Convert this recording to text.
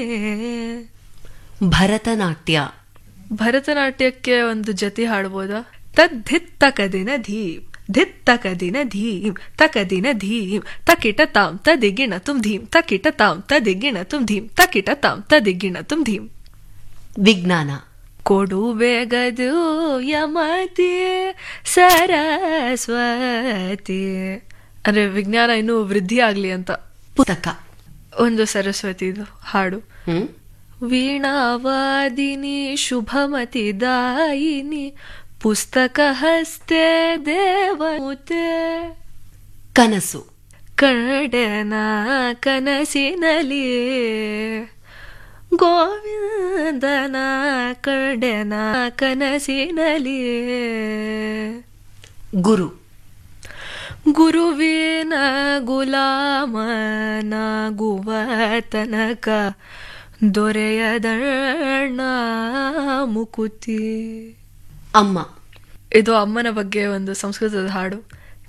ಭರತನಾಟ್ಯ ಭರತನಾಟ್ಯಕ್ಕೆ ಒಂದು ಜತಿ ಹಾಡ್ಬೋದಾ ತದ್ಧಿತ್ ತಕದಿನ ಧೀಂ ಧಿತ್ ತಕದಿನ ಧೀಂ ತಕದಿನ ಧೀಂ ತಕಿಟ ತಾಂ ತದಿಗಿಣ ತುಂ ಧೀಂ ತಕಿಟ ತಾಂ ತದಿಗಿಣ ತುಂ ಧೀಂ ತಕಿಟ ತಾಂ ತದಿಗಿಣ ತುಂ ಧೀಂ ವಿಜ್ಞಾನ ಕೊಡು ಬೇಗದು ಯಮತಿ ಸರಸ್ವತಿ ಅಂದ್ರೆ ವಿಜ್ಞಾನ ಇನ್ನೂ ವೃದ್ಧಿ ಆಗ್ಲಿ ಅಂತ ಪುಸ್ತಕ ಒಂದು ಸರಸ್ವತಿದು ಹಾಡು ಹ್ಮ್ ವೀಣಾವಾದಿನಿ ಶುಭಮತಿ ದಾಯಿನಿ ಪುಸ್ತಕ ಹಸ್ತೆ ದೇವಮುತೆ ಕನಸು ಕಡೆನ ಕನಸಿನಲಿ ಗೋವಿಂದನ ಕಡೆನ ಕನಸಿನಲಿ ಗುರು ಗುರುವಿನ ಗುಲಾಮನಾಗುವ ತನಕ ದೊರೆಯದಣ್ಣ ಮುಕುತಿ ಅಮ್ಮ ಇದು ಅಮ್ಮನ ಬಗ್ಗೆ ಒಂದು ಸಂಸ್ಕೃತದ ಹಾಡು